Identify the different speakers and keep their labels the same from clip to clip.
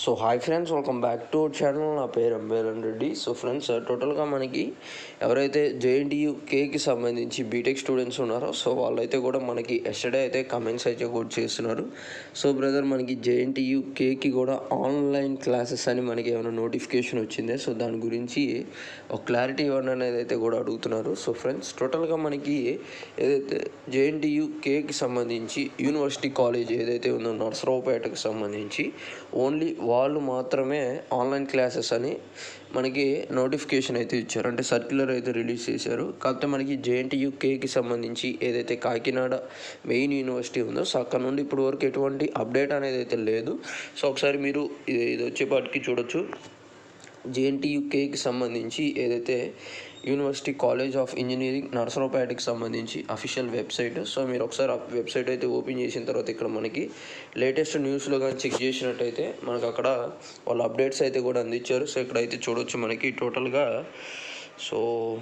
Speaker 1: so hi friends welcome back to our channel నా పేరు అంబేలన్ Reddy so friends టోటల్గా మనకి ఎవరైతే జేఎన్టీయూ కేకి సంబంధించి బీటెక్ స్టూడెంట్స్ ఉన్నారో సో వాళ్ళైతే కూడా మనకి ఎస్టర్డే అయితే కమెంట్స్ అయితే కూడా చేస్తున్నారు సో బ్రదర్ మనకి జేఎన్టీయూ కేకి కూడా ఆన్లైన్ క్లాసెస్ అని మనకి ఏమైనా నోటిఫికేషన్ వచ్చిందే సో దాని గురించి ఒక క్లారిటీ ఇవ్వండి అనేది అయితే కూడా అడుగుతున్నారు సో ఫ్రెండ్స్ టోటల్గా మనకి ఏదైతే జేఎన్టీయూ కేకి సంబంధించి యూనివర్సిటీ కాలేజ్ ఏదైతే ఉందో నర్సరావుపేటకు సంబంధించి ఓన్లీ వాళ్ళు మాత్రమే ఆన్లైన్ క్లాసెస్ అని మనకి నోటిఫికేషన్ అయితే ఇచ్చారు అంటే సర్క్యులర్ అయితే రిలీజ్ చేశారు కాకపోతే మనకి జేఎన్టీయూ కేకి సంబంధించి ఏదైతే కాకినాడ మెయిన్ యూనివర్సిటీ ఉందో సో అక్కడ నుండి ఇప్పుడు వరకు ఎటువంటి అప్డేట్ అనేది అయితే లేదు సో ఒకసారి మీరు ఇది ఇది వచ్చేపాటికి చూడొచ్చు జేఎన్టీయూకేకి సంబంధించి ఏదైతే యూనివర్సిటీ కాలేజ్ ఆఫ్ ఇంజనీరింగ్ నర్సరావుపేటకి సంబంధించి అఫీషియల్ వెబ్సైట్ సో మీరు ఒకసారి ఆ వెబ్సైట్ అయితే ఓపెన్ చేసిన తర్వాత ఇక్కడ మనకి లేటెస్ట్ న్యూస్లో కానీ చెక్ చేసినట్టయితే మనకు అక్కడ వాళ్ళ అప్డేట్స్ అయితే కూడా అందించారు సో ఇక్కడైతే చూడొచ్చు మనకి టోటల్గా సో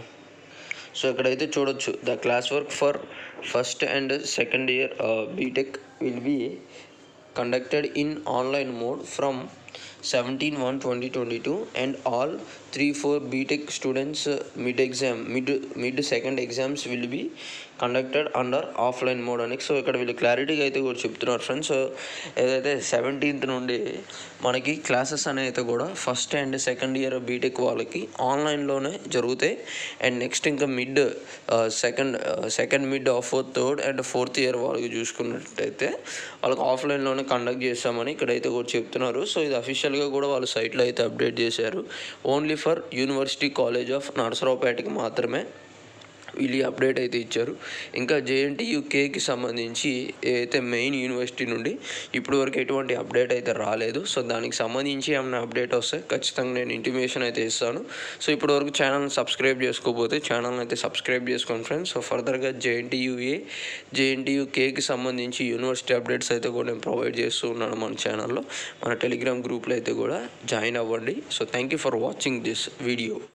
Speaker 1: సో ఇక్కడైతే చూడొచ్చు the class work for first and second year BTech will be conducted in online mode from 17 1 2022 and all 3 4 btech students uh, mid exam mid mid second exams will be conducted under offline mode అని so ఇక్కడ వీళ్ళు క్లారిటీగా అయితే కూడా చెప్తున్నారు friends ఏదైతే seventeenth నుండి మనకి క్లాసెస్ అనేవి అయితే కూడా first and second year BTech వాళ్ళకి ఆన్లైన్లోనే జరుగుతాయి అండ్ నెక్స్ట్ ఇంకా mid second second mid of third and fourth year వాళ్ళకి చూసుకున్నట్టయితే వాళ్ళకి ఆఫ్లైన్లోనే కండక్ట్ చేస్తామని ఇక్కడైతే కూడా చెప్తున్నారు సో ఇది అఫీషియల్గా కూడా వాళ్ళ సైట్లో అయితే అప్డేట్ చేశారు only for university college of నర్సరావుపేటకి మాత్రమే వీళ్ళు ఈ అప్డేట్ అయితే ఇచ్చారు ఇంకా జేఎన్టీయూకేకి సంబంధించి ఏదైతే మెయిన్ యూనివర్సిటీ నుండి ఇప్పటి వరకు ఎటువంటి అప్డేట్ అయితే రాలేదు సో దానికి సంబంధించి ఏమైనా అప్డేట్ వస్తే ఖచ్చితంగా నేను ఇంటిమేషన్ అయితే ఇస్తాను సో ఇప్పటి వరకు ఛానల్ని సబ్స్క్రైబ్ చేసుకోకపోతే ఛానల్ని అయితే సబ్స్క్రైబ్ చేసుకోండి ఫ్రెండ్స్ సో ఫర్దర్గా జేఎన్టీయూఏ జేఎన్టీయూకేకి సంబంధించి యూనివర్సిటీ అప్డేట్స్ అయితే కూడా నేను ప్రొవైడ్ చేస్తూ ఉన్నాను మన ఛానల్లో మన టెలిగ్రామ్ గ్రూప్లో అయితే కూడా జాయిన్ అవ్వండి so thank you for watching this video